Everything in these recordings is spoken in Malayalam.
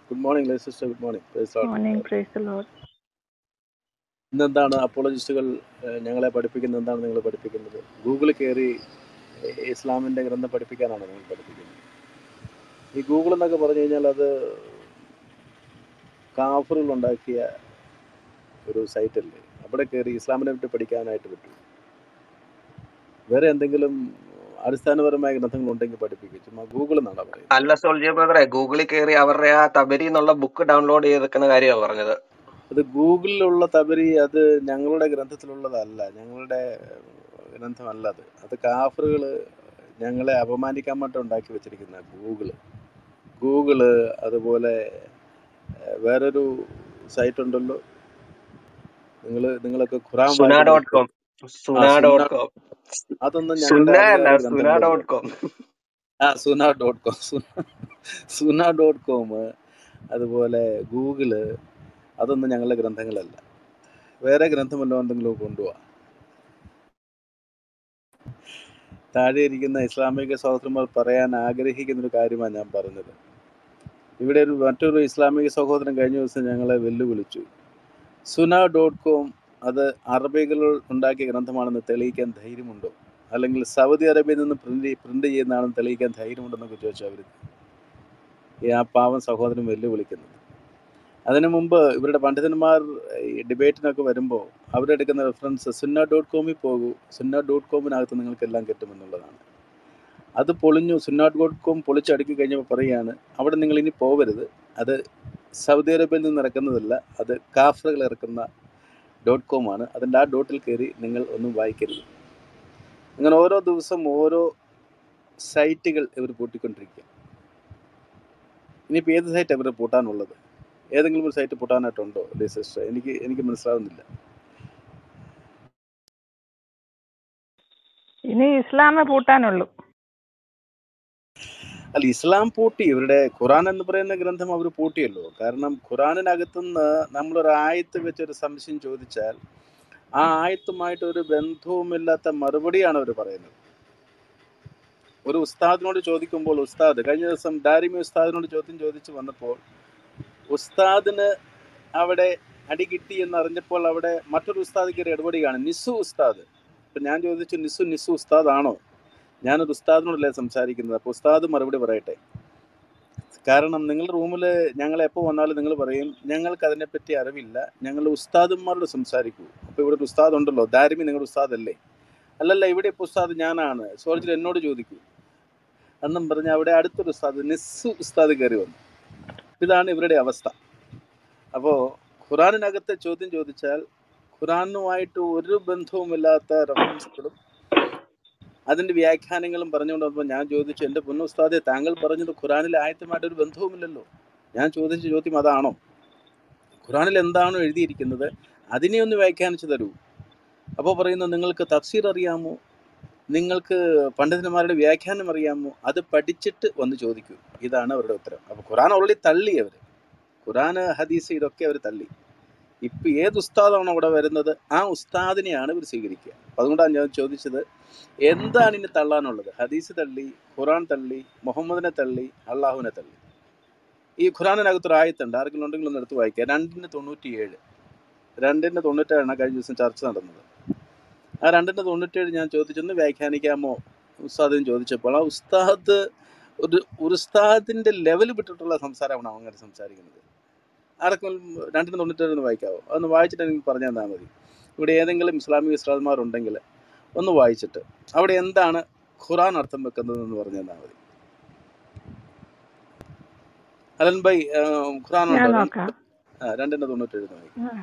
Good morning sister good morning praise lord morning praise the lord ഇന്നെന്താണ് അപ്പോളജിസ്റ്റുകൾ ഏഹ്, ഞങ്ങളെ പഠിപ്പിക്കുന്നത് എന്താണ് നിങ്ങൾ പഠിപ്പിക്കുന്നത് ഗൂഗിളിൽ കയറി ഏഹ്, ഇസ്ലാമിൻ്റെ ഗ്രന്ഥം പഠിപ്പിക്കാനാണ് നിങ്ങൾ പഠിപ്പിക്കുന്നത് ഈ ഗൂഗിൾ എന്നൊക്കെ പറഞ്ഞു കഴിഞ്ഞാൽ അത് കാഫറുകൾ ഉണ്ടാക്കിയ ഒരു സൈറ്റല്ലേ അവിടെ കയറി ഇസ്ലാമിനെ പറ്റി പഠിക്കാനായിട്ട് പറ്റും വേറെ എന്തെങ്കിലും അടിസ്ഥാനപരമായ ഗ്രന്ഥങ്ങൾ ഉണ്ടെങ്കിൽ പഠിപ്പിക്കും ചുമ്മാ ഗൂഗിൾ എന്നാണ് പറയുന്നത് അല്ല സോൾജിയർ ബ്രദറെ ഗൂഗിളിൽ കയറി അവരുടെ ആ തബരി എന്നുള്ള ബുക്ക് ഡൗൺലോഡ് ചെയ്തെക്കുന്ന കാര്യമാണ് പറഞ്ഞത് അത് ഗൂഗിളിലുള്ള തബരി അത് ഞങ്ങളുടെ ഗ്രന്ഥത്തിലുള്ളതല്ല ഞങ്ങളുടെ ഗ്രന്ഥമല്ല അത് അത് കാഫറുകൾ ഞങ്ങളെ അപമാനിക്കാൻ വേണ്ടി ഉണ്ടാക്കി വെച്ചിരിക്കുന്ന ഗൂഗിള് ഗൂഗിള് അതുപോലെ ഏഹ്, വേറൊരു സൈറ്റ് ഉണ്ടല്ലോ നിങ്ങൾ നിങ്ങളൊക്കെ ഖുറാൻ സുന വായിക്കുന്ന ഡോട്ട് കോം ആ സുന സുന്ന ഡോട്ട് കോം അതൊന്നും ഞങ്ങളുടെ സുന അല്ല അധികാര സുന ഗ്രന്ഥങ്ങളല്ല ഡോട്ട് കോം ആ സുന ഡോട്ട് കോം സുന ഡോട്ട് കോം അതുപോലെ ഗൂഗിള് അതൊന്നും ഞങ്ങളുടെ ഗ്രന്ഥങ്ങളല്ല വേറെ ഗ്രന്ഥമല്ലോ എന്തെങ്കിലും കൊണ്ടുപോവാ താഴെ ഇരിക്കുന്ന ഇസ്ലാമിക സഹോദരന്മാർ പറയാൻ ആഗ്രഹിക്കുന്ന ഒരു കാര്യമാണ് ഞാൻ പറഞ്ഞത് ഇവിടെ ഒരു മറ്റൊരു ഇസ്ലാമിക സഹോദരൻ കഴിഞ്ഞ ദിവസം ഞങ്ങളെ വെല്ലുവിളിച്ചു സുന ഡോട്ട് കോം അത് അറബികൾ ഉണ്ടാക്കിയ ഗ്രന്ഥമാണെന്ന് തെളിയിക്കാൻ ധൈര്യമുണ്ടോ അല്ലെങ്കിൽ സൗദി അറേബ്യയിൽ നിന്ന് പ്രിന്റ് പ്രിന്റ് ചെയ്യുന്നതാണെന്ന് തെളിയിക്കാൻ ധൈര്യമുണ്ടെന്നൊക്കെ ചോദിച്ചു അവർ ഈ ആ പാവം സഹോദരൻ വെല്ലുവിളിക്കുന്നത് അതിനു മുമ്പ് ഇവരുടെ പണ്ഡിതന്മാർ ഈ ഡിബേറ്റിനൊക്കെ വരുമ്പോൾ അവരെടുക്കുന്ന റെഫറൻസ് സുന്ന ഡോട്ട് കോമിൽ പോകൂ സുന്ന ഡോട്ട് കോമിനകത്ത് നിങ്ങൾക്ക് എല്ലാം കിട്ടുമെന്നുള്ളതാണ് അത് പൊളിഞ്ഞു സുന്ന ഡോട്ട് കോം പൊളിച്ചടുക്കി കഴിഞ്ഞപ്പോൾ പറയുകയാണ് അവിടെ നിങ്ങൾ ഇനി പോവരുത് അത് സൗദി അറേബ്യയിൽ നിന്ന് ഇറക്കുന്നതല്ല അത് കാഫറുകൾ ഇറക്കുന്ന ഡോട്ട് കോം ആണ് അതിൻ്റെ ആ ഡോട്ടിൽ കയറി നിങ്ങൾ ഒന്നും വായിക്കരുത് അങ്ങനെ ഓരോ ദിവസം ഓരോ സൈറ്റുകൾ ഇവർ പൂട്ടിക്കൊണ്ടിരിക്കുക ഇനിയിപ്പോൾ ഏത് സൈറ്റ് ഇവർ പൂട്ടാനുള്ളത് ഏതെങ്കിലും ഒരു സൈറ്റ് പൂട്ടാനായിട്ടുണ്ടോ സിസ്റ്റർ എനിക്ക് എനിക്ക് മനസ്സിലാവുന്നില്ല ഇനി ഇസ്ലാമെ പൂട്ടാനുള്ളൂ അല്ല ഇസ്ലാം പൂട്ടി ഇവരുടെ ഖുറാൻ എന്ന് പറയുന്ന ഗ്രന്ഥം അവർ പൂട്ടിയല്ലോ കാരണം ഖുറാനിനകത്തുനിന്ന് നമ്മളൊരു ആയത്ത് വെച്ചൊരു സംശയം ചോദിച്ചാൽ ആ ആയത്തുമായിട്ട് ഒരു ബന്ധവുമില്ലാത്ത മറുപടിയാണ് അവർ പറയുന്നത് ഒരു ഉസ്താദിനോട് ചോദിക്കുമ്പോൾ ഉസ്താദ് കഴിഞ്ഞ ദിവസം ഡാരിമി ഉസ്താദിനോട് ചോദ്യം ചോദിച്ചു വന്നപ്പോൾ ഉസ്താദിന് അവിടെ അടി കിട്ടി എന്ന് അറിഞ്ഞപ്പോൾ അവിടെ മറ്റൊരു ഉസ്താദ് കയറി ഇടപെടുകയാണ് നിസു ഉസ്താദ് അപ്പം ഞാൻ ചോദിച്ചു നിസു നിസു ഉസ്താദ് ആണോ ഞാനൊരു ഉസ്താദിനോടല്ലേ സംസാരിക്കുന്നത് അപ്പോൾ ഉസ്താദ് മറുപടി പറയട്ടെ കാരണം നിങ്ങളുടെ റൂമിൽ ഞങ്ങൾ എപ്പോൾ വന്നാലും നിങ്ങൾ പറയും ഞങ്ങൾക്ക് അതിനെപ്പറ്റി അറിവില്ല ഞങ്ങൾ ഉസ്താദന്മാരോട് സംസാരിക്കൂ അപ്പോൾ ഇവിടെ ഒരു ഉസ്താദ് ഉണ്ടല്ലോ ദാരിമി നിങ്ങളുടെ ഉസ്താദ് അല്ലേ അല്ലല്ല ഇവിടെ ഇപ്പോൾ ഉസ്താദ് ഞാനാണ് സോൾജിൽ എന്നോട് ചോദിക്കൂ എന്നും പറഞ്ഞ് അവിടെ അടുത്തൊരു ഉസ്താദ് നിസ്സു ഉസ്താദ് കയറി വന്നു ഇതാണ് ഇവരുടെ അവസ്ഥ അപ്പോൾ ഖുറാനിനകത്തെ ചോദ്യം ചോദിച്ചാൽ ഖുറാനുമായിട്ട് ഒരു ബന്ധവുമില്ലാത്ത റെഫറൻസുകളും അതിന്റെ വ്യാഖ്യാനങ്ങളും പറഞ്ഞുകൊണ്ട് വന്നപ്പോൾ ഞാൻ ചോദിച്ചു എൻ്റെ പൊന്നുസ്താദെ താങ്കൾ പറഞ്ഞത് ഖുറാനിലെ ആയത്തുമായിട്ട് ഒരു ബന്ധവുമില്ലല്ലോ ഞാൻ ചോദിച്ച ചോദ്യം അതാണോ ഖുറാനിൽ എന്താണോ എഴുതിയിരിക്കുന്നത് അതിനെ ഒന്ന് വ്യാഖ്യാനിച്ചു തരൂ അപ്പോൾ പറയുന്നു നിങ്ങൾക്ക് തഫ്സീർ അറിയാമോ നിങ്ങൾക്ക് പണ്ഡിതന്മാരുടെ വ്യാഖ്യാനം അറിയാമോ അത് പഠിച്ചിട്ട് വന്ന് ചോദിക്കൂ ഇതാണ് അവരുടെ ഉത്തരം അപ്പോൾ ഖുറാൻ ഓൾറെഡി തള്ളി അവർ ഖുറാൻ ഹദീസ് ഇതൊക്കെ അവർ തള്ളി ഇപ്പം ഏത് ഉസ്താദാണോ അവിടെ വരുന്നത് ആ ഉസ്താദിനെയാണ് ഇവർ സ്വീകരിക്കുക അപ്പം അതുകൊണ്ടാണ് ഞാൻ ചോദിച്ചത് എന്താണ് ഇനി തള്ളാനുള്ളത് ഹദീസ് തള്ളി ഖുറാൻ തള്ളി മുഹമ്മദിനെ തള്ളി അള്ളാഹുവിനെ തള്ളി ഈ ഖുറാനിനകത്തൊരു ആയത്തുണ്ട് ആർക്കെങ്കിലും ഉണ്ടെങ്കിൽ ഒന്ന് എടുത്ത് വായിക്കുക രണ്ടിന് തൊണ്ണൂറ്റിയേഴ് രണ്ടിന് തൊണ്ണൂറ്റേഴാണ് കഴിഞ്ഞ ദിവസം ചർച്ച നടന്നത് ആ രണ്ടിന് തൊണ്ണൂറ്റേഴ് ഞാൻ ചോദിച്ചൊന്ന് വ്യാഖ്യാനിക്കാമോ ഉസ്താദിന് ചോദിച്ചപ്പോൾ ആ ഉസ്താദ് ഒരു ഒരു ഉസ്താദിൻ്റെ ലെവൽ വിട്ടിട്ടുള്ള സംസാരമാണ് അവൻ അങ്ങനെ സംസാരിക്കുന്നത് ആർക്കെങ്കിലും രണ്ടിന് തൊണ്ണൂറ്റേഴ് ഒന്ന് വായിക്കാവോ അതൊന്ന് വായിച്ചിട്ട് എനിക്ക് പറഞ്ഞു തന്നാൽ മതി ഇവിടെ ഏതെങ്കിലും ഇസ്ലാമിക ഉസ്താദ്മാരുണ്ടെങ്കിൽ ഒന്ന് വായിച്ചിട്ട് അവിടെ എന്താണ് ഖുറാൻ അർത്ഥം വെക്കുന്നത് എന്ന് പറഞ്ഞു തന്നാൽ മതി അലൻ ബൈ ഖുറാൻ ഞാൻ ഉണ്ടോ രണ്ട് നോക്കാം ആ, രണ്ടിന് തൊണ്ണൂറ്റേഴ് ഒന്ന് വായിക്കും ആ.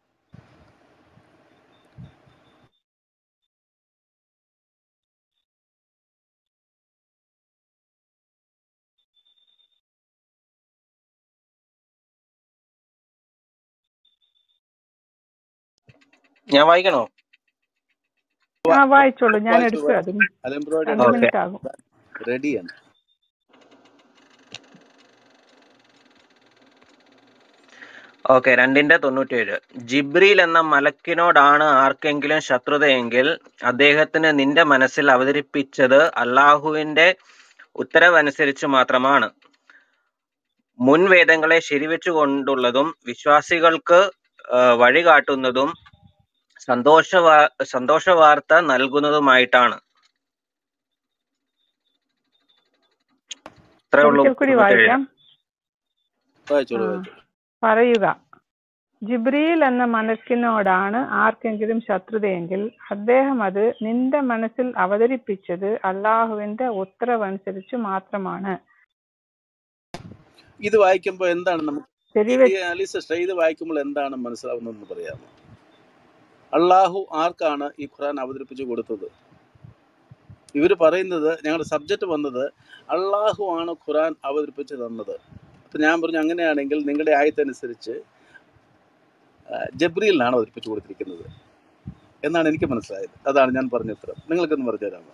ഞാൻ വായിക്കണോ ആ വായിച്ചോളൂ ഞാൻ വായിച്ചു എടുക്കുക അതിന് അലൻ ബ്രോയുടെ രണ്ട് ഓക്കെ മിനിറ്റ് ആകും റെഡിയാണ് ഓക്കെ രണ്ടിന്റെ തൊണ്ണൂറ്റേഴ് ജിബ്രീൽ എന്ന മലക്കിനോടാണ് ആർക്കെങ്കിലും ശത്രുതയെങ്കിൽ അദ്ദേഹത്തിന് നിന്റെ മനസ്സിൽ അവതരിപ്പിച്ചത് അള്ളാഹുവിന്റെ ഉത്തരവനുസരിച്ച് മാത്രമാണ് മുൻ വേദങ്ങളെ ശരിവെച്ചുകൊണ്ടുള്ളതും വിശ്വാസികൾക്ക് ആ, വഴികാട്ടുന്നതും സന്തോഷ സന്തോഷ വാർത്ത നൽകുന്നതുമായിട്ടാണ് ഇത്രേ ഉള്ളൂ ഒരിക്കൽ കൂടി ഇരുപത്തേഴ് വായിക്കാം വായിച്ചോളൂ ആ. വായിച്ചോളൂ പറയുക ജിബ്രീൽ എന്ന മനക്കിനോടാണ് ആർക്കെങ്കിലും ശത്രുതയെങ്കിൽ അദ്ദേഹം അത് നിന്റെ മനസ്സിൽ അവതരിപ്പിച്ചത് അള്ളാഹുവിന്റെ ഉത്തരവനുസരിച്ച് മാത്രമാണ് ഇത് വായിക്കുമ്പോൾ എന്താണ് നമുക്ക് ശരിവെ ഈ അലി സിസ്റ്റർ ഇത് വായിക്കുമ്പോൾ എന്താണ് മനസ്സിലാവുന്നതെന്ന് പറയാമോ അള്ളാഹു ആർക്കാണ് ഈ ഖുറാൻ അവതരിപ്പിച്ചു കൊടുത്തത് ഇവർ പറയുന്നത് ഞങ്ങളുടെ സബ്ജക്റ്റ് വന്നത് അള്ളാഹു ആണ് ഖുറാൻ അവതരിപ്പിച്ച് തന്നത് അപ്പം ഞാൻ പറഞ്ഞു അങ്ങനെയാണെങ്കിൽ നിങ്ങളുടെ ആയത്തനുസരിച്ച് ആ, ജബ്രീലിനാണ് അവതരിപ്പിച്ചു കൊടുത്തിരിക്കുന്നത് എന്നാണ് എനിക്ക് മനസ്സിലായത് അതാണ് ഞാൻ പറഞ്ഞ ഉത്തരം നിങ്ങൾക്കൊന്ന് പറഞ്ഞു തരാമോ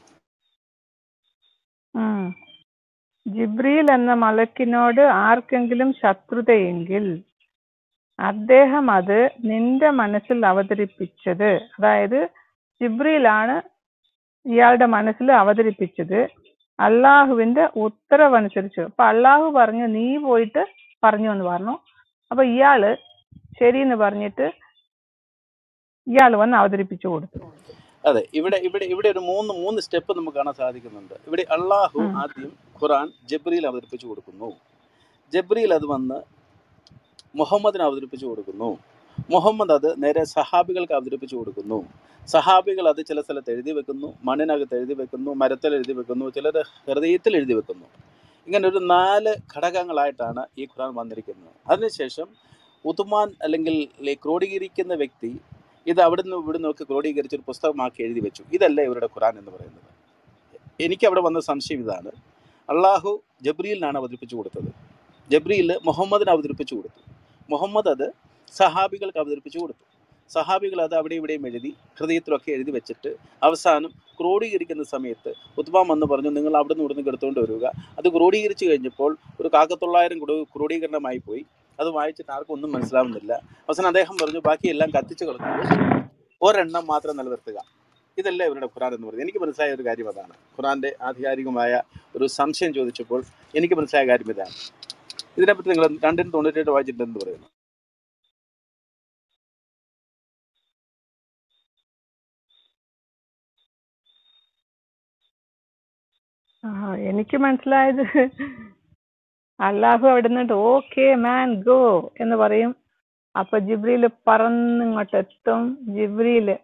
ഉം. ജിബ്രീൽ എന്ന മലക്കിനോട് ആർക്കെങ്കിലും ശത്രുതയെങ്കിൽ അദ്ദേഹം അത് നിന്റെ മനസ്സിൽ അവതരിപ്പിച്ചത് അതായത് ജിബ്രീലാണ് ഇയാളുടെ മനസ്സിൽ അവതരിപ്പിച്ചത് അള്ളാഹുവിന്റെ ഉത്തരവനുസരിച്ച് അപ്പൊ അള്ളാഹു പറഞ്ഞു നീ പോയിട്ട് പറഞ്ഞു എന്ന് പറഞ്ഞു അപ്പൊ ഇയാള് ശരി എന്ന് പറഞ്ഞിട്ട് ഇയാൾ വന്ന് അവതരിപ്പിച്ചു കൊടുത്തു അതെ ഇവിടെ ഇവിടെ ഇവിടെ ഒരു മൂന്ന് മൂന്ന് സ്റ്റെപ്പ് നമുക്ക് കാണാൻ സാധിക്കുന്നുണ്ട് ഇവിടെ അള്ളാഹു ഉം. ആദ്യം ഖുറാൻ ജബ്രീൽ അവതരിപ്പിച്ചു കൊടുക്കുന്നു ജബ്രീൽ അത് വന്ന് മുഹമ്മദിന് അവതരിപ്പിച്ചു കൊടുക്കുന്നു മുഹമ്മദ് അത് നേരെ സഹാബികൾക്ക് അവതരിപ്പിച്ചു കൊടുക്കുന്നു സഹാബികൾ അത് ചില സ്ഥലത്ത് എഴുതി വെക്കുന്നു മണ്ണിനകത്ത് എഴുതി വെക്കുന്നു മരത്തിൽ എഴുതി വെക്കുന്നു ചിലർ ഹൃദയത്തിൽ എഴുതി വെക്കുന്നു ഇങ്ങനെ ഒരു നാല് ഘടകങ്ങളായിട്ടാണ് ഈ ഖുറാൻ വന്നിരിക്കുന്നത് അതിനുശേഷം ഉത്തുമാൻ അല്ലെങ്കിൽ ഈ ക്രോഡീകരിക്കുന്ന വ്യക്തി ഇത് അവിടുന്ന് ഇവിടുന്ന് ഒക്കെ ക്രോഡീകരിച്ച് ഒരു പുസ്തകമാക്കി എഴുതി വെച്ചു ഇതല്ല ഇവരുടെ ഖുറാൻ എന്ന് പറയുന്നത് എനിക്ക് അവിടെ വന്ന സംശയം ഇതാണ് അള്ളാഹു ജബ്രീലിനാണ് അവതരിപ്പിച്ചു കൊടുത്തത് ജബ്രീൽ മുഹമ്മദിന് അവതരിപ്പിച്ചു കൊടുത്തു മുഹമ്മദ് അത് സഹാബികൾക്ക് അവതരിപ്പിച്ചു കൊടുത്തു സഹാബികൾ അത് അവിടെ ഇവിടെയും എഴുതി ഹൃദയത്തിലൊക്കെ എഴുതി വെച്ചിട്ട് അവസാനം ക്രോഡീകരിക്കുന്ന സമയത്ത് ഉത്മാം എന്ന് പറഞ്ഞു നിങ്ങൾ അവിടെ നിന്ന് ഇവിടുന്ന് എടുത്തുകൊണ്ട് വരിക അത് ക്രോഡീകരിച്ചു കഴിഞ്ഞപ്പോൾ ഒരു കാക്കത്തൊള്ളായിരം ക്രോ ക്രോഡീകരണമായി പോയി അത് വായിച്ചിട്ട് ആർക്കും ഒന്നും മനസ്സിലാവുന്നില്ല അവസാനം അദ്ദേഹം പറഞ്ഞു ബാക്കിയെല്ലാം കത്തിച്ചു കളഞ്ഞു ഒരെണ്ണം മാത്രം നിലനിർത്തുക ഇതല്ല ഇവരുടെ ഖുറാൻ എന്ന് പറയുന്നത് എനിക്ക് മനസ്സിലായ ഒരു കാര്യം അതാണ് ഖുറാന്റെ ആധികാരികമായ ഒരു സംശയം ചോദിച്ചപ്പോൾ എനിക്ക് മനസ്സിലായ കാര്യം ഇതാണ് ഇതിനെപ്പറ്റി നിങ്ങൾ രണ്ടിന് തൊണ്ണൂറ്റെട്ട് വായിച്ചിട്ടുണ്ടെന്ന് പറയുന്നു ആ, എനിക്ക് മനസ്സിലായത് അള്ളാഹു അവിടെ നിന്നിട്ട് ഓക്കെ മാൻ ഗോ എന്ന് പറയും അപ്പൊ ജിബ്രീൽ പറന്നിങ്ങോട്ട് എത്തും ജിബ്രീല്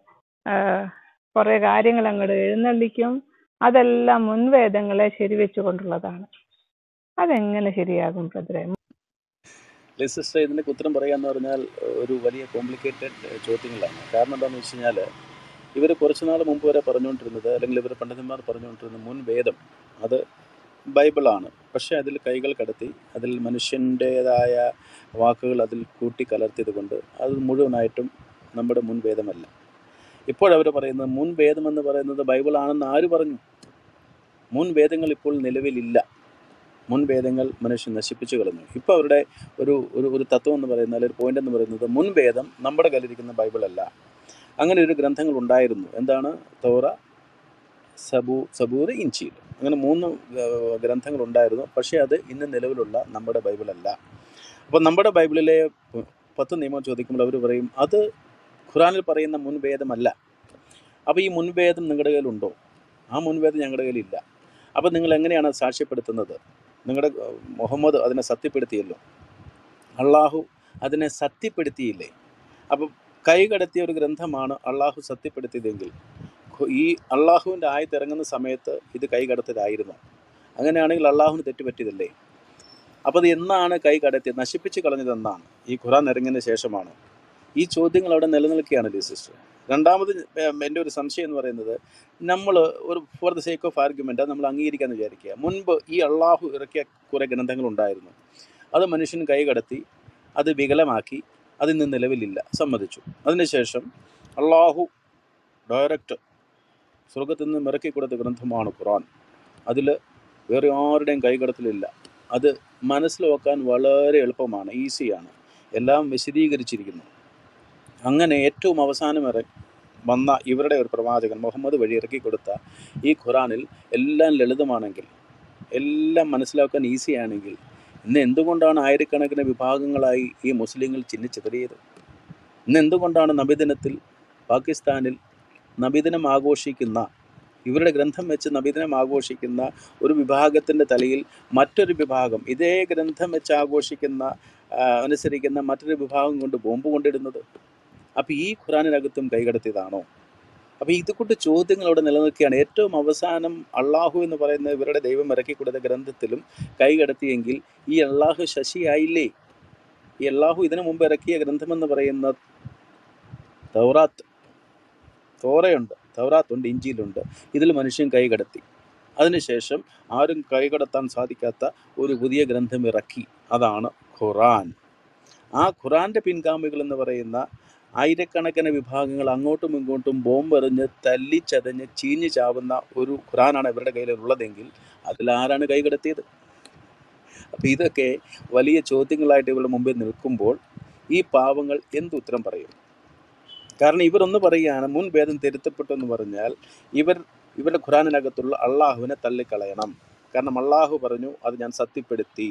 കുറെ കാര്യങ്ങൾ അങ്ങോട്ട് എഴുന്നള്ളിക്കും അതെല്ലാം മുൻവേദങ്ങളെ ശരിവെച്ചുകൊണ്ടുള്ളതാണ് അതെങ്ങനെ ശരിയാകും ബ്രദറെ സിസ്റ്റർ ഇതിനൊക്കെ ഉത്തരം പറയാന്ന് പറഞ്ഞാൽ ഒരു വലിയ കോംപ്ലിക്കേറ്റഡ് ചോദ്യങ്ങളാണ് കാരണം എന്താണെന്ന് വെച്ച് കഴിഞ്ഞാൽ ഇവർ കുറച്ച് നാൾ മുമ്പ് വരെ പറഞ്ഞുകൊണ്ടിരുന്നത് അല്ലെങ്കിൽ ഇവർ പണ്ഡിതന്മാർ പറഞ്ഞുകൊണ്ടിരുന്ന മുൻ വേദം അത് ബൈബിളാണ് പക്ഷേ അതിൽ കൈകൾ കടത്തി അതിൽ മനുഷ്യൻ്റേതായ വാക്കുകൾ അതിൽ കൂട്ടി കലർത്തിയത് കൊണ്ട് അത് മുഴുവനായിട്ടും നമ്മുടെ മുൻ വേദമല്ല ഇപ്പോഴവർ പറയുന്നത് മുൻ വേദം എന്ന് പറയുന്നത് ബൈബിളാണെന്ന് ആര് പറഞ്ഞു മുൻ വേദങ്ങൾ ഇപ്പോൾ നിലവിലില്ല മുൻ വേദങ്ങൾ മനുഷ്യൻ നശിപ്പിച്ചു കളഞ്ഞു ഇപ്പോൾ അവരുടെ ഒരു ഒരു ഒരു തത്വം എന്ന് പറയുന്നത് അല്ലെങ്കിൽ ഒരു പോയിന്റ് എന്ന് പറയുന്നത് മുൻ വേദം നമ്മുടെ കയ്യിലിരിക്കുന്ന ബൈബിളല്ല അങ്ങനെ ഒരു ഗ്രന്ഥങ്ങൾ ഉണ്ടായിരുന്നു എന്താണ് തോറ സബൂ സബൂർ ഇഞ്ചിയിൽ അങ്ങനെ മൂന്ന് ഏഹ്, ഗ്രന്ഥങ്ങൾ ഉണ്ടായിരുന്നു പക്ഷേ അത് ഇന്ന് നിലവിലുള്ള നമ്മുടെ ബൈബിളല്ല അപ്പോൾ നമ്മുടെ ബൈബിളിലെ പ- പത്ത് നിയമം ചോദിക്കുമ്പോൾ അവർ പറയും അത് ഖുറാനിൽ പറയുന്ന മുൻവേദമല്ല അപ്പോൾ ഈ മുൻവേദം നിങ്ങളുടെ കയ്യിലുണ്ടോ ആ മുൻവേദം ഞങ്ങളുടെ കയ്യിലില്ല അപ്പോൾ നിങ്ങൾ എങ്ങനെയാണ് അത് സാക്ഷ്യപ്പെടുത്തുന്നത് നിങ്ങളുടെ ഏഹ്, മുഹമ്മദ് അതിനെ സത്യപ്പെടുത്തിയല്ലോ അള്ളാഹു അതിനെ സത്യപ്പെടുത്തിയില്ലേ അപ്പം കൈകടത്തിയ ഒരു ഗ്രന്ഥമാണ് അള്ളാഹു സത്യപ്പെടുത്തിയതെങ്കിൽ ഖു- ഈ അള്ളാഹുവിൻ്റെ ആയത്തിറങ്ങുന്ന സമയത്ത് ഇത് കൈകടത്തലായിരുന്നു അങ്ങനെയാണെങ്കിൽ അള്ളാഹുവിന് തെറ്റുപറ്റിയതല്ലേ അപ്പോൾ അത് എന്നാണ് കൈ കടത്തിയത് നശിപ്പിച്ച് കളഞ്ഞത് എന്നാണ് ഈ ഖുറാൻ ഇറങ്ങിയതിന് ശേഷമാണ് ഈ ചോദ്യങ്ങൾ അവിടെ നിലനിൽക്കുകയാണ് ലീ സിസ്റ്റർ രണ്ടാമത് ഏം, എൻ്റെ ഒരു സംശയം എന്ന് പറയുന്നത് നമ്മൾ ഒരു for the sake of argument നമ്മൾ അംഗീകരിക്കാമെന്ന് വിചാരിക്കുക മുൻപ് ഈ അള്ളാഹു ഇറക്കിയ കുറേ ഗ്രന്ഥങ്ങളുണ്ടായിരുന്നു അത് മനുഷ്യൻ കൈ കടത്തി അത് വികലമാക്കി അതിന്ന് നിലവിലില്ല സമ്മതിച്ചു അതിനുശേഷം അള്ളാഹു ഡയറക്റ്റ് സ്വർഗത്തിൽ നിന്ന് ഇറക്കി കൊടുത്ത ഗ്രന്ഥമാണ് ഖുറാൻ അതിൽ വേറെ ആരുടെയും കൈകടത്തലില്ല അത് മനസ്സിലാക്കാൻ വളരെ എളുപ്പമാണ് ഈസിയാണ് എല്ലാം വിശദീകരിച്ചിരിക്കുന്നു അങ്ങനെ ഏറ്റവും അവസാനം ഇറ വന്ന ഇവരുടെ ഒരു പ്രവാചകൻ മുഹമ്മദ് വഴി ഇറക്കി കൊടുത്ത ഈ ഖുറാനിൽ എല്ലാം ലളിതമാണെങ്കിൽ എല്ലാം മനസ്സിലാക്കാൻ ഈസിയാണെങ്കിൽ ഇന്ന് എന്തുകൊണ്ടാണ് ആയിരക്കണക്കിന് വിഭാഗങ്ങളായി ഈ മുസ്ലിങ്ങൾ ചിഹ്നിച്ചെറിയത് ഇന്ന് എന്തുകൊണ്ടാണ് നബിദിനത്തിൽ പാകിസ്ഥാനിൽ നബിദിനം ആഘോഷിക്കുന്ന ഇവരുടെ ഗ്രന്ഥം വെച്ച് നബിദിനം ആഘോഷിക്കുന്ന ഒരു വിഭാഗത്തിൻ്റെ തലയിൽ മറ്റൊരു വിഭാഗം ഇതേ ഗ്രന്ഥം വെച്ച് ആഘോഷിക്കുന്ന ആ, അനുസരിക്കുന്ന മറ്റൊരു വിഭാഗം കൊണ്ട് ബോംബ് കൊണ്ടിടുന്നത് അപ്പോൾ ഈ ഖുറാനിനകത്തും കൈകടത്തിയതാണോ അപ്പോൾ ഇതുകൊണ്ട് ചോദ്യങ്ങൾ അവിടെ നിലനിൽക്കുകയാണ് ഏറ്റവും അവസാനം അള്ളാഹു എന്ന് പറയുന്ന ഇവരുടെ ദൈവം ഇറക്കി കൊടുത്ത ഗ്രന്ഥത്തിലും കൈകടത്തിയെങ്കിൽ ഈ അള്ളാഹു ശശിയായില്ലേ ഈ അള്ളാഹു ഇതിനു മുമ്പ് ഇറക്കിയ ഗ്രന്ഥമെന്ന് പറയുന്ന തൗറാത്ത് തോറയുണ്ട് തൗറാത്തുണ്ട് ഇഞ്ചിയിലുണ്ട് ഇതിൽ മനുഷ്യൻ കൈകടത്തി അതിനുശേഷം ആരും കൈകടത്താൻ സാധിക്കാത്ത ഒരു പുതിയ ഗ്രന്ഥം ഇറക്കി അതാണ് ഖുറാൻ ആ ഖുറാൻ്റെ പിൻഗാമികൾ എന്ന് പറയുന്ന ആയിരക്കണക്കിന് വിഭാഗങ്ങൾ അങ്ങോട്ടും ഇങ്ങോട്ടും ബോംബെറിഞ്ഞ് തല്ലിച്ചതഞ്ഞ് ചീഞ്ഞ് ചാവുന്ന ഒരു ഖുറാനാണ് ഇവരുടെ കയ്യിലുള്ളതെങ്കിൽ അതിലാരാണ് കൈകടത്തിയത് അപ്പോൾ ഇതൊക്കെ വലിയ ചോദ്യങ്ങളായിട്ട് ഇവരുടെ മുമ്പിൽ നിൽക്കുമ്പോൾ ഈ പാവങ്ങൾ എന്തുത്തരം പറയും കാരണം ഇവരൊന്ന് പറയുകയാണ് മുൻ ഭേദം തിരുത്തപ്പെട്ടു എന്ന് പറഞ്ഞാൽ ഇവർ ഇവരുടെ ഖുറാനിനകത്തുള്ള അള്ളാഹുവിനെ തള്ളിക്കളയണം കാരണം അള്ളാഹു പറഞ്ഞു അത് ഞാൻ സത്യപ്പെടുത്തി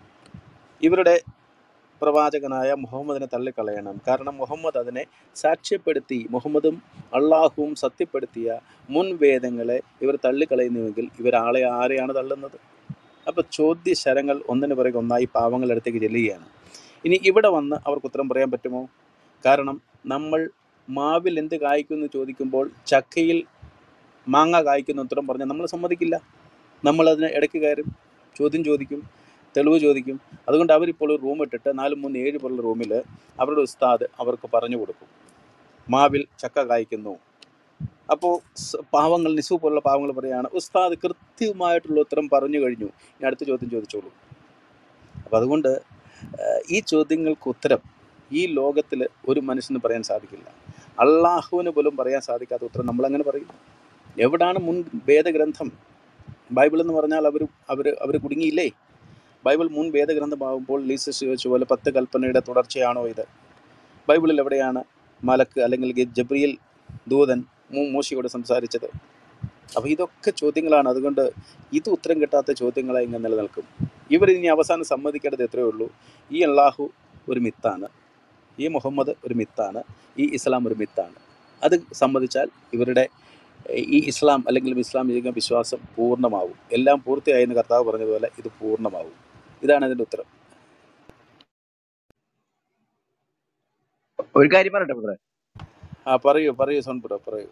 ഇവരുടെ പ്രവാചകനായ മുഹമ്മദിനെ തള്ളിക്കളയണം കാരണം മുഹമ്മദ് അതിനെ സാക്ഷ്യപ്പെടുത്തി മുഹമ്മദും അള്ളാഹുവും സത്യപ്പെടുത്തിയ മുൻ വേദങ്ങളെ ഇവർ തള്ളിക്കളയുന്നുവെങ്കിൽ ഇവരാളെ ആരെയാണ് തള്ളുന്നത് അപ്പോൾ ചോദ്യ ശരങ്ങൾ ഒന്നിനു പിറകെ ഒന്നായി പാവങ്ങളുടെ അടുത്തേക്ക് ചെല്ലുകയാണ് ഇനി ഇവിടെ വന്ന് അവർക്ക് ഉത്തരം പറയാൻ പറ്റുമോ കാരണം നമ്മൾ മാവിൽ എന്ത് കായ്ക്കുമെന്ന് ചോദിക്കുമ്പോൾ ചക്കയിൽ മാങ്ങ കായ്ക്കുന്ന ഉത്തരം പറഞ്ഞാൽ നമ്മൾ സമ്മതിക്കില്ല നമ്മളതിന് ഇടയ്ക്ക് കയറും ചോദ്യം ചോദിക്കും തെളിവ് ചോദിക്കും അതുകൊണ്ട് അവരിപ്പോൾ ഒരു റൂം ഇട്ടിട്ട് നാല് മൂന്ന് ഏഴ് പേരുള്ള റൂമിൽ അവരുടെ ഉസ്താദ് അവർക്ക് പറഞ്ഞു കൊടുക്കും മാവിൽ ചക്ക കായ്ക്കുന്നു അപ്പോൾ സ് പാവങ്ങൾ നിസു പോലുള്ള പാവങ്ങൾ പറയുകയാണ് ഉസ്താദ് കൃത്യമായിട്ടുള്ള ഉത്തരം പറഞ്ഞു കഴിഞ്ഞു ഇനി അടുത്ത ചോദ്യം ചോദിച്ചോളൂ അപ്പോൾ അതുകൊണ്ട് ഏഹ്, ഈ ചോദ്യങ്ങൾക്ക് ഉത്തരം ഈ ലോകത്തിൽ ഒരു മനുഷ്യന് പറയാൻ സാധിക്കില്ല അള്ളാഹുവിന് പോലും പറയാൻ സാധിക്കാത്ത ഉത്തരം നമ്മളങ്ങനെ പറയും എവിടാണ് മുൻ വേദഗ്രന്ഥം ബൈബിൾ എന്ന് പറഞ്ഞാൽ അവർ അവർ അവർ കുടുങ്ങിയില്ലേ ബൈബിൾ മുൻ വേദഗ്രന്ഥമാകുമ്പോൾ ലീസസ് ചോദിച്ച പോലെ പത്ത് കൽപ്പനയുടെ തുടർച്ചയാണോ ഇത് ബൈബിളിൽ എവിടെയാണ് മലക്ക് അല്ലെങ്കിൽ ഗ- ജബ്രിയേൽ ദൂതൻ മൂ മൂശയോട് സംസാരിച്ചത് അപ്പോൾ ഇതൊക്കെ ചോദ്യങ്ങളാണ് അതുകൊണ്ട് ഇത് ഉത്തരം കിട്ടാത്ത ചോദ്യങ്ങളായി ഇങ്ങനെ നിലനിൽക്കും ഇവർ ഇനി അവസാനം സമ്മതിക്കേണ്ടത് എത്രയേ ഉള്ളൂ ഈ അള്ളാഹു ഒരു മിത്താണ് ഈ മുഹമ്മദ് ഒരു മിത്താണ് ഈ ഇസ്ലാം ഒരു മിത്താണ് അത് സമ്മതിച്ചാൽ ഇവരുടെ ഏഹ്, ഈ ഇസ്ലാം അല്ലെങ്കിൽ ഇസ്ലാമിക വിശ്വാസം പൂർണ്ണമാവും എല്ലാം പൂർത്തിയായി എന്ന് കർത്താവ് പറഞ്ഞതുപോലെ ഇത് പൂർണ്ണമാവും ഇതാണ് ഇതിൻ്റെ ഉത്തരം ഒരു കാര്യം പറയട്ടെ ബ്രദറെ ആ പറയൂ പറയൂ സോൺപുര പറയൂ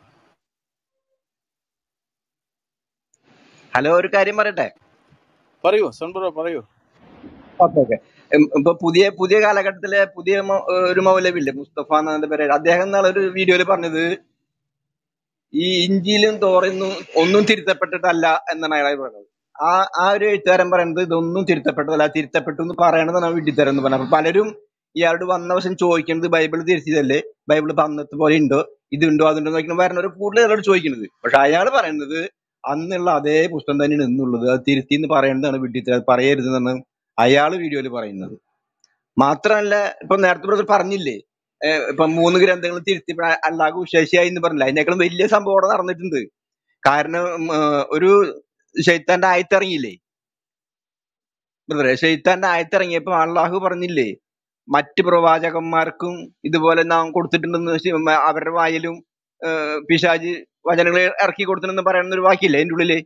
ഹലോ ഒരു കാര്യം പറയട്ടെ പറയൂ സോൺപുര പറയൂ ഓക്കെ ഓക്കെ ഇപ്പൊ പുതിയ പുതിയ കാലഘട്ടത്തിലെ പുതിയ മൗ- ഒരു മൗലവില്ലേ മുസ്തഫ എന്നാന്റെ പേര് അദ്ദേഹം എന്നാളെ ഒരു വീഡിയോയിൽ പറഞ്ഞത് ഈ ഇഞ്ചിയിലും തോറയൊന്നും ഒന്നും തിരുത്തപ്പെട്ടിട്ടല്ല എന്നാണ് അയാളെ പറഞ്ഞത് ആ ആ ഒരു എഴുത്തുകാരൻ പറയുന്നത് ഇതൊന്നും തിരുത്തപ്പെട്ടതല്ല തിരുത്തപ്പെട്ടു എന്ന് പറയണതാണ് വിഡിത്തരം എന്ന് പറഞ്ഞത് അപ്പൊ പലരും ഇയാളോട് വന്ന വശം ചോദിക്കുന്നത് ബൈബിൾ തിരുത്തിയതല്ലേ ബൈബിൾ ഇപ്പൊ അന്നത്തെ പോലെ ഉണ്ടോ ഇതുണ്ടോ അതുണ്ടോ നോക്കണം വരണവർ കൂടുതൽ അയാളോട് ചോദിക്കുന്നത് പക്ഷെ അയാൾ പറയുന്നത് അന്നുള്ള അതേ പുസ്തകം തന്നെയാണ് ഇന്നുള്ളത് അത് തിരുത്തി എന്ന് പറയുന്നതാണ് വിഡിത്തരം അത് പറയരുതെന്നാണ് അയാൾ വീഡിയോയിൽ പറയുന്നത് മാത്രമല്ല ഇപ്പൊ നേരത്തെ ബ്രദർ പറഞ്ഞില്ലേ ഏഹ് ഇപ്പൊ മൂന്ന് ഗ്രന്ഥങ്ങൾ തിരുത്തി അല്ലാഹു ശശിയായി എന്ന് പറഞ്ഞില്ല അതിനേക്കാളും വലിയ സംഭവം അവിടെ നടന്നിട്ടുണ്ട് കാരണം ഉം, ഏഹ് ഒരു ഷെയ്ത്താന്റെ ആയത്തിറങ്ങിയില്ലേ ബ്രദറെ ഷെയ്ത്താന്റെ ആയത്തിറങ്ങിയപ്പോ അള്ളാഹു പറഞ്ഞില്ലേ മറ്റ് പ്രവാചകന്മാർക്കും ഇതുപോലെ നാം കൊടുത്തിട്ടുണ്ടെന്ന് ശി- മ- അവരുടെ വായിലും ഏഹ് പിശാജ് വചനങ്ങൾ ഇറക്കി കൊടുത്തിട്ടുണ്ടെന്ന് പറയുന്ന ഒരു വാക്കില്ലേ അതിന്റെ ഉള്ളില്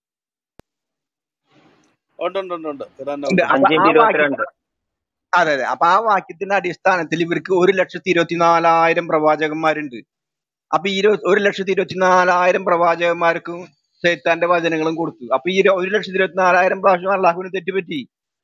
ഉണ്ട് ഉണ്ട് ഉണ്ട് ഉണ്ട് ഉണ്ട്. ഖുറാനകത്തുണ്ട് അപ്പൊ അഞ്ചിന്റെ ആ വാക്യ ഇരുപത്തിരണ്ട് അതെ അതെ അപ്പൊ ആ വാക്യത്തിന്റെ അടിസ്ഥാനത്തിൽ ഇവർക്ക് ഒരു ലക്ഷത്തി ഇരുപത്തിനാലായിരം പ്രവാചകന്മാരുണ്ട് അപ്പൊ ഈ ഇരു- ഒരു ലക്ഷത്തി ഇരുപത്തിനാലായിരം പ്രവാചകന്മാർക്കും ശൈത്താന്റെ വചനങ്ങളും കൊടുത്തു അപ്പൊ ഈ ഒരു ഒരു ലക്ഷത്തി ഇരുപത്തിനാലായിരം പ്രാവശ്യം അള്ളാഹുവിന് തെറ്റുപറ്റി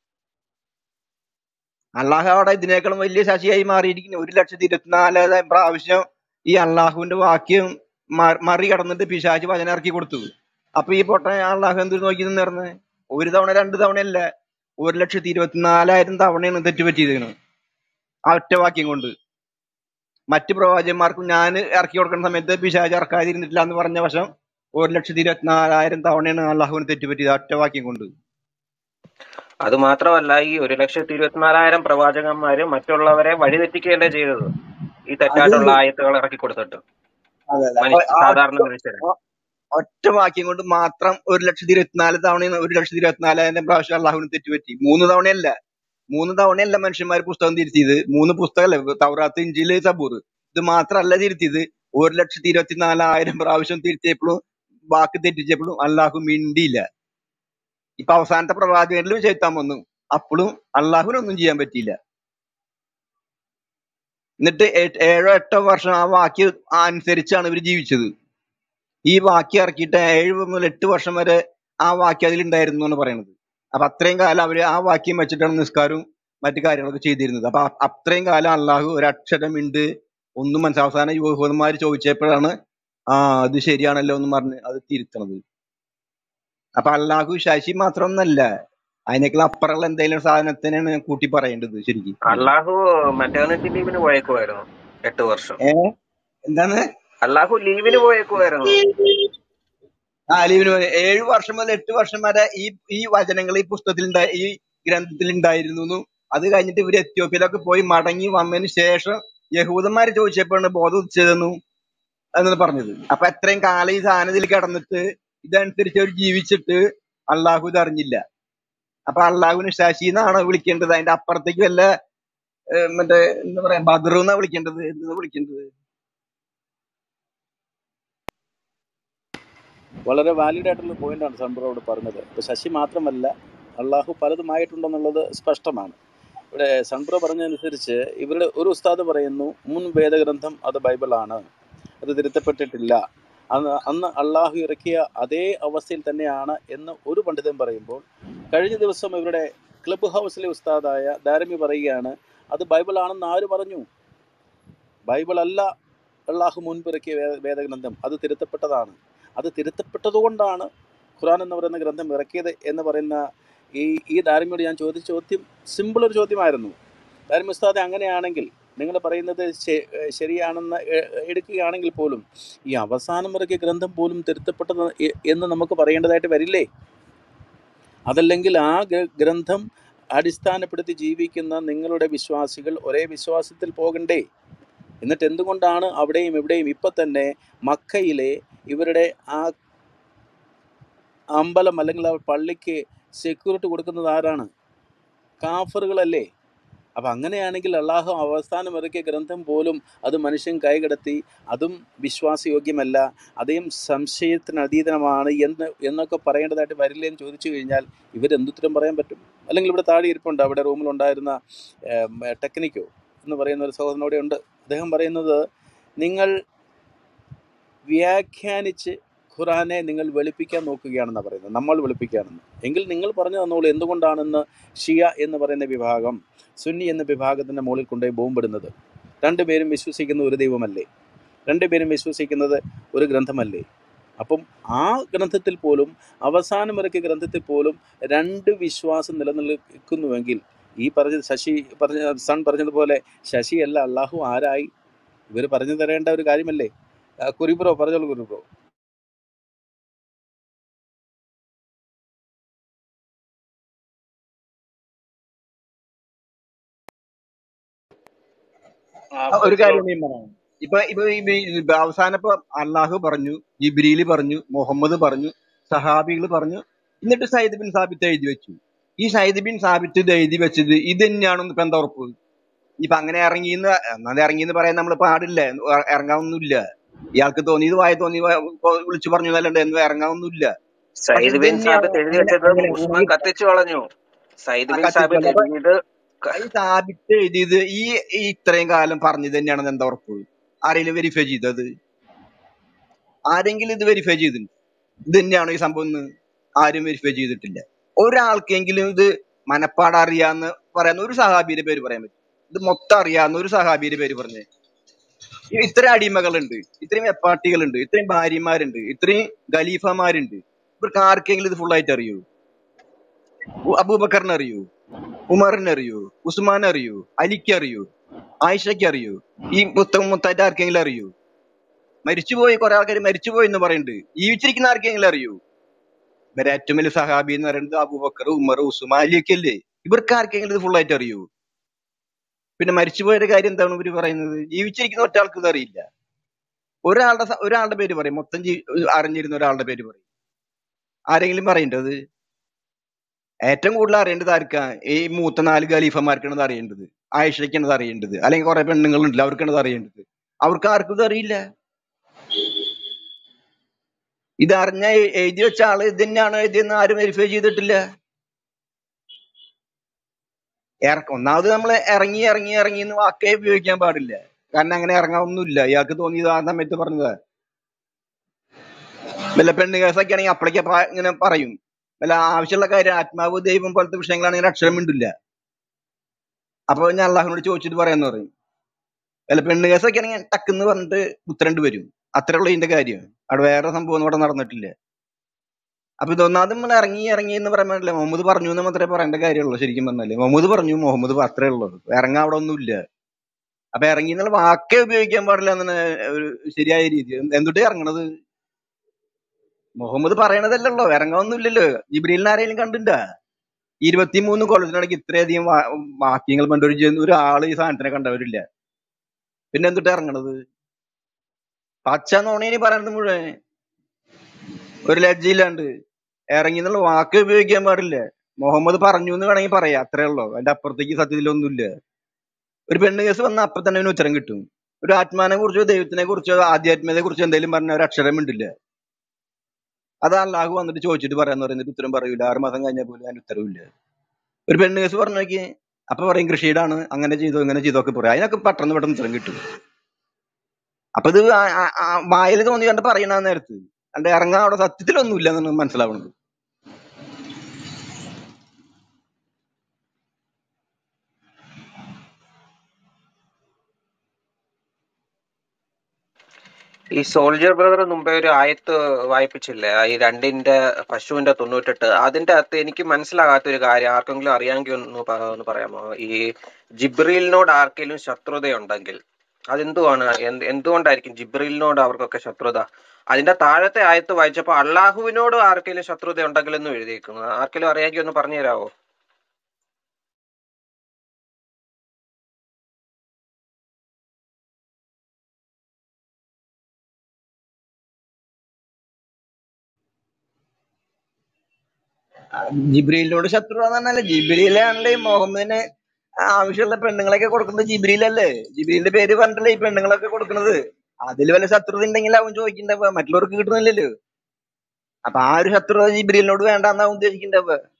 അള്ളാഹു അവിടെ ഇതിനേക്കാളും വലിയ ശശിയായി മാറിയിരിക്കുന്നു ഒരു ലക്ഷത്തി ഇരുപത്തിനാലായിരം പ്രാവശ്യം ഈ അള്ളാഹുവിന്റെ വാക്യം മ- മറികടന്നിട്ട് പിശാച് വചനം ഇറക്കി കൊടുത്തു അപ്പൊ ഈ പൊട്ട അള്ളാഹു എന്ത് നോക്കി നിന്നിരുന്നത് ഒരു തവണ രണ്ട് തവണയല്ല ഒരു ലക്ഷത്തി ഇരുപത്തിനാലായിരം തവണയാണ് തെറ്റുപറ്റിയത് ആ ഒറ്റ വാക്യം കൊണ്ട് മറ്റു പ്രവാചകന്മാർക്കും ഞാൻ ഇറക്കി കൊടുക്കുന്ന സമയത്ത് പിശാച് ഇറക്കാതിരുന്നിട്ടില്ല എന്ന് പറഞ്ഞ വശം ഒരു ലക്ഷത്തി ഇരുപത്തിനാലായിരം തവണയാണ് അള്ളാഹുവിന് തെറ്റുപറ്റിയത് ആ ഒറ്റ വാക്യം കൊണ്ട് അത് മാത്രമല്ല ഈ ഒരു ലക്ഷത്തി ഇരുപത്തിനാലായിരം പ്രവാചകന്മാര് മറ്റുള്ളവരെ വഴിതെറ്റിക്കുകയല്ലേ ചെയ്തത് ഈ അത് തെറ്റായിട്ടുള്ള ആയത്തുകൾ ഇറക്കി കൊടുത്തിട്ട് അതെ അതെ അപ്പൊ മനുഷ്യ ആ സാധാരണ ഒറ്റ മനുഷ്യരെ ആ- ഒറ്റ വാക്യം കൊണ്ട് മാത്രം ഒരു ലക്ഷത്തി ഇരുപത്തിനാല് തവണ ഒരു ലക്ഷത്തി ഇരുപത്തിനാലായിരം പ്രാവശ്യം അള്ളാഹുവിന് തെറ്റുപറ്റി മൂന്ന് തവണയല്ല മൂന്ന് തവണയല്ല മനുഷ്യന്മാർ പുസ്തകം തിരുത്തിയത് മൂന്ന് പുസ്തകമല്ല തൗറാത്ത് ഇഞ്ചില് സബൂർ ഇത് മാത്രമല്ല തിരുത്തിയത് ഒരു ലക്ഷത്തി ഇരുപത്തിനാലായിരം പ്രാവശ്യം തിരുത്തിയപ്പോഴും വാക്ക് തെറ്റിച്ചപ്പോഴും അള്ളാഹു മിണ്ടിയില്ല ഇപ്പൊ അവസാനത്തെ പ്രവാചകനിലും ചെയ്ത്താൻ വന്നു അപ്പോഴും അള്ളാഹുവിനൊന്നും ചെയ്യാൻ പറ്റിയില്ല എന്നിട്ട് ഏ- ഏഴോ എട്ടോ വർഷം ആ വാക്യം അനുസരിച്ചാണ് ഇവർ ജീവിച്ചത് ഈ വാക്യം ഇറക്കിയിട്ട് ഏഴ് മുതൽ എട്ട് വർഷം വരെ ആ വാക്യം അതിലുണ്ടായിരുന്നു എന്നാണ് പറയുന്നത് അപ്പൊ അത്രയും കാലം അവര് ആ വാക്യം വെച്ചിട്ടാണ് നിസ്കാരവും മറ്റു കാര്യങ്ങളൊക്കെ ചെയ്തിരുന്നത് അപ്പൊ അ- അത്രയും കാലം അള്ളാഹു ഒരക്ഷരം ഉണ്ട് ഒന്നും മനസ്സിൽ അവസാനം യുവഹന്മാർ ചോദിച്ചപ്പോഴാണ് ആ അത് ശരിയാണല്ലോ എന്ന് പറഞ്ഞ് അത് തിരുത്തണത് അപ്പൊ അള്ളാഹു ശശി മാത്രമൊന്നല്ല അതിനേക്കാൾ അപ്പുറമുള്ള എന്തെങ്കിലും സാധനത്തിനാണ് ഞാൻ കൂട്ടി പറയേണ്ടത് ശരിക്കും അള്ളാഹു മെറ്റേണിറ്റി ലീവിന് പോയേക്കുമായിരുന്നു എട്ട് വർഷം ഏ എന്താണ് അള്ളാഹു ലീവിന് പോയേക്കുമായിരുന്നു ആ ലീവിന് പോയി. ഏഴ് വർഷം മുതൽ എട്ട് വർഷം വരെ ഈ ഈ വചനങ്ങൾ ഈ പുസ്തകത്തിൽ ഉണ്ടായി ഈ ഗ്രന്ഥത്തിൽ ഉണ്ടായിരുന്നു എന്നും അത് കഴിഞ്ഞിട്ട് ഇവര് എത്യോപ്യയിലൊക്കെ പോയി മടങ്ങി വന്നതിന് ശേഷം യഹൂദന്മാര് ചോദിച്ചപ്പോഴാണ് ബോധം ഉദിച്ചതെന്നും എന്നാണ് പറഞ്ഞത് അപ്പൊ എത്രയും കാലം ഈ സാധനത്തിൽ കിടന്നിട്ട് ഇതനുസരിച്ച് അവർ ജീവിച്ചിട്ട് അള്ളാഹു ഇത് അറിഞ്ഞില്ല അപ്പൊ അള്ളാഹുവിന് ശശി എന്നാണോ വിളിക്കേണ്ടത് അതിന്റെ അപ്പുറത്തേക്ക് വല്ല ഏഹ്, മറ്റേ എന്താ പറയാ ബദറു എന്നാ വിളിക്കേണ്ടത് എന്താ വിളിക്കേണ്ടത് വളരെ വാലിഡ് ആയിട്ടുള്ള പോയിന്റാണ് സംഭവം അവിടെ പറഞ്ഞത് ഇപ്പൊ ശശി മാത്രമല്ല അള്ളാഹു പലതുമായിട്ടുണ്ടെന്നുള്ളത് സ്പഷ്ടമാണ് ഇവിടെ സൺബ്രോ പറഞ്ഞതനുസരിച്ച് ഇവരുടെ ഒരു ഉസ്താദ് പറയുന്നു മുൻ വേദഗ്രന്ഥം അത് ബൈബിളാണ് അത് തിരുത്തപ്പെട്ടിട്ടില്ല അന്ന് അന്ന് അള്ളാഹു ഇറക്കിയ അതേ അവസ്ഥയിൽ തന്നെയാണ് എന്ന് ഒരു പണ്ഡിതൻ പറയുമ്പോൾ കഴിഞ്ഞ ദിവസം ഇവരുടെ ക്ലബ് ഹൗസിലെ ഉസ്താദായ ദാരമി പറയുകയാണ് അത് ബൈബിളാണെന്ന് ആര് പറഞ്ഞു ബൈബിൾ അല്ല അള്ളാഹു മുൻപിറക്കിയ വേ- വേദഗ്രന്ഥം അത് തിരുത്തപ്പെട്ടതാണ് അത് തിരുത്തപ്പെട്ടതുകൊണ്ടാണ് ഖുറാൻ എന്ന് പറയുന്ന ഗ്രന്ഥം ഇറക്കിയത് എന്ന് പറയുന്ന ഈ ഈ ധാർമ്മിയോട് ഞാൻ ചോദിച്ച ചോദ്യം സിമ്പിൾ ഒരു ചോദ്യമായിരുന്നു ധാർമ്മിക ഉസ്താദെ അങ്ങനെയാണെങ്കിൽ നിങ്ങൾ പറയുന്നത് ശ- ഏഹ് ശരിയാണെന്ന് എ- എടുക്കുകയാണെങ്കിൽ പോലും ഈ അവസാനം ഇറക്കിയ ഗ്രന്ഥം പോലും തിരുത്തപ്പെട്ടത് എ- എന്ന് നമുക്ക് പറയേണ്ടതായിട്ട് വരില്ലേ അതല്ലെങ്കിൽ ആ ഗ്ര- ഗ്രന്ഥം അടിസ്ഥാനപ്പെടുത്തി ജീവിക്കുന്ന നിങ്ങളുടെ വിശ്വാസികൾ ഒരേ വിശ്വാസത്തിൽ പോകണ്ടേ എന്നിട്ട് എന്തുകൊണ്ടാണ് അവിടെയും ഇവിടെയും ഇപ്പം തന്നെ മക്കയിലെ ഇവരുടെ ആ അമ്പലം അല്ലെങ്കിൽ ആ പള്ളിക്ക് സെക്യൂരിറ്റി കൊടുക്കുന്നത് ആരാണ് കാഫറുകളല്ലേ അപ്പം അങ്ങനെയാണെങ്കിൽ അള്ളാഹു അവസാനം ഇറക്കിയ ഗ്രന്ഥം പോലും അത് മനുഷ്യൻ കൈകടത്തി അതും വിശ്വാസയോഗ്യമല്ല അതേം സംശയത്തിന് അതീതമാണ് എന്ന് എന്നൊക്കെ പറയേണ്ടതായിട്ട് വരില്ലേ എന്ന് ചോദിച്ചു കഴിഞ്ഞാൽ ഇവരെന്തുത്തരം പറയാൻ പറ്റും അല്ലെങ്കിൽ ഇവിടെ താഴെ ഇരിപ്പുണ്ട് അവിടെ റൂമിലുണ്ടായിരുന്ന ഏം, ടെക്നിക്കോ എന്ന് പറയുന്ന ഒരു സഹോദരനോടെ ഉണ്ട് അദ്ദേഹം പറയുന്നത് നിങ്ങൾ വ്യാഖ്യാനിച്ച് ഖുറാനെ നിങ്ങൾ വെളുപ്പിക്കാൻ നോക്കുകയാണെന്നാണ് പറയുന്നത് നമ്മൾ വെളുപ്പിക്കുകയാണെന്ന് എങ്കിൽ നിങ്ങൾ പറഞ്ഞു തന്നോളൂ എന്തുകൊണ്ടാണെന്ന് ഷിയ എന്ന് പറയുന്ന വിഭാഗം സുന്നി എന്ന വിഭാഗത്തിൻ്റെ മുകളിൽ കൊണ്ടുപോയി ബോംബിടുന്നത് രണ്ടുപേരും വിശ്വസിക്കുന്ന ഒരു ദൈവമല്ലേ രണ്ടുപേരും വിശ്വസിക്കുന്നത് ഒരു ഗ്രന്ഥമല്ലേ അപ്പം ആ ഗ്രന്ഥത്തിൽ പോലും അവസാനം ഇറക്കിയ ഗ്രന്ഥത്തിൽ പോലും രണ്ട് വിശ്വാസം നിലനിൽക്കുന്നുവെങ്കിൽ ഈ പറഞ്ഞത് ശശി പറഞ്ഞ സൺ പറഞ്ഞതുപോലെ ശശിയല്ല അള്ളാഹു ആരായി ഇവർ പറഞ്ഞു തരേണ്ട ഒരു കാര്യമല്ലേ ആ, കുരിബ്രോ പറഞ്ഞോളൂ കുരിബ്രോ ആ ആ, ഒരു പ്രൈസ് കാര്യം ലോഡ് ഞാൻ പറയാം ഇപ്പൊ ഇപ്പൊ ഇപ്പൊ ഈ ഇപ്പൊ അവസാനം ഇപ്പൊ അള്ളാഹു പറഞ്ഞു ജിബ്രീല് പറഞ്ഞു മുഹമ്മദ് പറഞ്ഞു സഹാബികൾ പറഞ്ഞു എന്നിട്ട് സയ്യിദ് ബിൻ സാബിത്ത് എഴുതി വെച്ചു ഈ സയ്യിദ് ബിൻ സാബിത്ത് ഇത് എഴുതി വെച്ചത് ഇത് തന്നെയാണെന്ന് ഇപ്പൊ എന്താ ഉറപ്പ് ഇപ്പൊ അങ്ങനെ ഇറങ്ങിന്ന് എന്നാലും ഇറങ്ങിന്ന് പറയാൻ നമ്മൾ പാടില്ല ഇറ- ഇറങ്ങാവുന്നില്ല ഇയാൾക്ക് തോന്നിയത് വായ തോന്നി വാ- ഇപ്പൊ വിളിച്ചു പറഞ്ഞു എന്നല്ലാണ്ട് എന്ന് ഇറങ്ങാവുന്നില്ല പക്ഷെ സയ്യിദ് ഇത് ബിൻ തന്നെയാണ് സാബിത്ത് എഴുതി അങ്ങനെ വെച്ചത് അങ്ങനെ ഉസ്മാൻ ഊഹി കത്തിച്ചു കളഞ്ഞു സയ്യിദ് ആ ബിൻ സാബിത്ത് കത്തിച്ചല്ല അപ്പൊ എഴുതിയത് ക- ഈ സാബിത്ത് എഴുതിയത് ഈ ഈ ഇത്രയും കാലം പറഞ്ഞത് തന്നെയാണെന്ന് എന്താ ഉറപ്പ് ആരെങ്കിലും വെരിഫൈ ചെയ്തത് ആരെങ്കിലും ഇത് വെരിഫൈ ചെയ്തിട്ടുണ്ട് ഇത് തന്നെയാണോ ഈ സംഭവം എന്ന് ആരും വെരിഫൈ ചെയ്തിട്ടില്ല ഒരാൾക്കെങ്കിലും ഇത് മനപ്പാട് അറിയാന്ന് പറയുന്ന ഒരു സഹാബിയുടെ പേര് പറയാൻ പറ്റും ഇത് മൊത്തം അറിയാവുന്ന ഒരു സഹാബിയുടെ പേര് പറഞ്ഞേ ഈ ഇത്രയും അടിമകളുണ്ട് ഇത്രയും വെപ്പാട്ടികളുണ്ട് ഇത്രയും ഭാര്യമാരുണ്ട് ഇത്രയും ഖലീഫമാരുണ്ട് ഇവർക്ക് ആർക്കെങ്കിലും ഇത് full ആയിട്ട് അറിയൂ ഉ- അബൂബക്കറിനെ അറിയൂ ഉമറിനെ അറിയൂ ഉസ്മാൻ അറിയൂ അലിക്ക് അറിയൂ ആയിഷയ്ക്ക് അറിയൂ ഈ പുസ്തകം മൊത്തമായിട്ട് ആർക്കെങ്കിലും അറിയൂ മരിച്ചുപോയി കുറെ ആൾക്കാർ മരിച്ചുപോയി എന്ന് പറയുന്നുണ്ട് ജീവിച്ചിരിക്കുന്ന ആർക്കെങ്കിലും അറിയൂ ഇവരെ ഏറ്റവും വലിയ സഹാബി എന്ന് പറയുന്നത് അബൂബക്കർ ഉമർ ഉസ്മാൻ അലിയൊക്കെ അല്ലേ ഇവർക്ക് ആർക്കെങ്കിലും ഇത് full ആയിട്ട് അറിയൂ പിന്നെ മരിച്ചുപോയവരുടെ കാര്യം എന്താണ് ഇവര് പറയുന്നത് ജീവിച്ചിരിക്കുന്ന ഒറ്റ ആൾക്ക് ഇത് അറിയില്ല ഒരാളുടെ സ- ഒരാളുടെ പേര് പറയും മൊത്തം ജീ അറിഞ്ഞിരുന്ന ഒരാളുടെ പേര് പറയും ആരെങ്കിലും പറയേണ്ടത് ഏറ്റവും കൂടുതൽ അറിയേണ്ടത് ആർക്കാ ഈ മൂത്ത നാല് ഖലീഫമാർക്കാണത് അറിയേണ്ടത് ആയിഷയ്ക്കാണത് അറിയേണ്ടത് അല്ലെങ്കിൽ കുറെ പെണ്ണുങ്ങളുണ്ടല്ലോ അവർക്കാണത് അറിയേണ്ടത് അവർക്ക് ആർക്കും ഇത് അറിയില്ല ഇത് അറിഞ്ഞ എ- എഴുതി വെച്ച ആള് ഇത് തന്നെയാണോ എഴുതിയെന്ന് ആരും വെരിഫൈ ചെയ്തിട്ടില്ല ഇറക്ക ഒന്നാമത് നമ്മൾ ഇറങ്ങി ഇറങ്ങി ഇറങ്ങി എന്ന് വാക്കേ ഉപയോഗിക്കാൻ പാടില്ല കാരണം അങ്ങനെ ഇറങ്ങാനൊന്നുമില്ല ഇയാൾക്ക് തോന്നിയത് ആ സമയത്ത് പറഞ്ഞതാ വല്ല പെണ്ണ് കേസൊക്കെ ആണെങ്കിൽ അപ്പളേക്ക് അപ്പ ഇങ്ങനെ പറയും വല്ല ആവശ്യമുള്ള കാര്യം ആത്മാവ് ദൈവം പോലത്തെ വിഷയങ്ങളാണെങ്കിൽ അക്ഷരം മിണ്ടില്ല അപ്പൊ ഞാൻ അള്ളാഹുനോട് ചോദിച്ചിട്ട് പറയാന്ന് പറയും വല്ല പെണ്ണ് കേസൊക്കെ ആണെങ്കിൽ ടക്കെന്ന് പറഞ്ഞിട്ട് ഉത്തരണ്ട് വരും അത്രേ ഉള്ളൂ ഇതിന്റെ കാര്യം അവിടെ വേറെ സംഭവം ഒന്നും ഇവിടെ നടന്നിട്ടില്ല അപ്പൊ ഇതൊന്നാമത് നമ്മൾ ഇറങ്ങി ഇറങ്ങി എന്ന് പറയാൻ പറ്റില്ല മുഹമ്മദ് പറഞ്ഞു എന്ന് മാത്രമേ പറയേണ്ട കാര്യമുള്ളൂ ശരിക്കും പറഞ്ഞാല് മുഹമ്മദ് പറഞ്ഞു മുഹമ്മദ് പ- അത്രേ ഉള്ളൂ ഇറങ്ങാൻ അവിടെ ഒന്നുമില്ല അപ്പൊ ഇറങ്ങി എന്നുള്ള വാക്കേ ഉപയോഗിക്കാൻ പാടില്ല എന്നാണ് ഒരു ശരിയായ രീതി എന്ത് എന്തുട്ട് ഇറങ്ങണത് മുഹമ്മദ് പറയണതല്ലല്ലോ ഇറങ്ങാനൊന്നുമില്ലല്ലോ ജിബ്രീലിനെ ആരെങ്കിലും കണ്ടിണ്ട ഇരുപത്തിമൂന്ന് കൊല്ലത്തിനിടയ്ക്ക് ഇത്രയധികം വാ- വാക്യങ്ങൾ പണ്ട് ഒരു ജന- ഒരു ആള് ഈ സാധനത്തിനെ കണ്ടവരില്ല പിന്നെ എന്തുട്ട് ഇറങ്ങണത് പച്ച നോണേനി പറയണത് മുഴുവൻ ഒരു ലജ്ജയില്ലാണ്ട് ഇറങ്ങി എന്നുള്ള വാക്ക് ഉപയോഗിക്കാൻ പാടില്ല മുഹമ്മദ് പറഞ്ഞു എന്ന് വേണമെങ്കിൽ പറയാം അത്രേ ഉള്ളൂ അതിന്റെ അപ്പുറത്തേക്ക് സത്യത്തിലൊന്നുമില്ല ഒരു പെണ്ണ് കേസ് വന്നാൽ അപ്പൊ തന്നെ അതിന് ഉത്തരം കിട്ടും ഒരു ആത്മാനെ കുറിച്ചോ ദൈവത്തിനെ കുറിച്ചോ ആധ്യാത്മികതയെ കുറിച്ചോ എന്തെങ്കിലും പറഞ്ഞ ഒരു അക്ഷരം ഉണ്ടില്ല അത് അള്ളാഹു വന്നിട്ട് ചോദിച്ചിട്ട് പറയാന്ന് പറയുന്നിട്ട് ഉത്തരം പറയൂല ആറ് മാസം കഴിഞ്ഞാൽ പോലും അതിന് ഉത്തരവില്ല ഒരു പെണ്ണ് കേസ് പറഞ്ഞു നോക്കി അപ്പൊ പറയും കൃഷിയിടാണ് അങ്ങനെ ചെയ്തോ ഇങ്ങനെ ചെയ്തോ ഒക്കെ പറയാം അതിനൊക്കെ പെട്ടെന്ന് പെട്ടെന്ന് ഉത്തരം കിട്ടും അപ്പൊ ഇത് ആ- ആ- ആ വായിൽ തോന്നി കണ്ട് പറയണ നേരത്ത് അണ്ട് ഇറങ്ങാൻ അവിടെ സത്യത്തിലൊന്നുമില്ല എന്നാണ് മനസ്സിലാവുന്നത് ഈ സോൾജർ ബ്രദർ മുമ്പേ ഒരു ആയത്ത് വായിപ്പിച്ചില്ലേ ആ ഈ രണ്ടിന്റെ പശുവിന്റെ തൊണ്ണൂറ്റെട്ട് അതിന്റെ അകത്ത് എനിക്ക് മനസ്സിലാകാത്ത ഒരു കാര്യം ആർക്കെങ്കിലും അറിയാമെങ്കിൽ ഒന്ന് പ- ഒന്ന് പറയാമോ ഈ ജിബ്രീലിനോട് ആർക്കെങ്കിലും ശത്രുതയുണ്ടെങ്കിൽ അതെന്തുവാണ് എന്ത് എന്തുകൊണ്ടായിരിക്കും ജിബ്രീലിനോട് അവർക്കൊക്കെ ശത്രുത അതിന്റെ താഴത്തെ ആയത്ത് വായിച്ചപ്പോൾ അള്ളാഹുവിനോട് ആർക്കെങ്കിലും ശത്രുത ഉണ്ടെങ്കിൽ എന്നും എഴുതിയേക്കുന്നു ആർക്കെങ്കിലും അറിയാമെങ്കിൽ ഒന്ന് പറഞ്ഞു തരാമോ ജിബ്രീലിനോട് ശത്രു എന്ന് പറഞ്ഞാല് ജിബ്രീലാണല്ലേ ഈ മുഹമ്മദിന് ആവശ്യമുള്ള പെണ്ണുങ്ങളൊക്കെ കൊടുക്കുന്നത് ജിബ്രീലല്ലേ ജിബ്രീലിന്റെ പേര് പറഞ്ഞിട്ടല്ലേ ഈ പെണ്ണുങ്ങളൊക്കെ കൊടുക്കുന്നത് അതിൽ വല്ല ശത്രുത ഉണ്ടെങ്കിൽ അവൻ ചോദിക്കണ്ടാവുക മറ്റുള്ളവർക്ക് കിട്ടുന്നില്ലല്ലോ അപ്പൊ ആ ഒരു ശത്രുത ജിബ്രീലിനോട് വേണ്ടെന്നാ ഉദ്ദേശിക്കണ്ടാവുക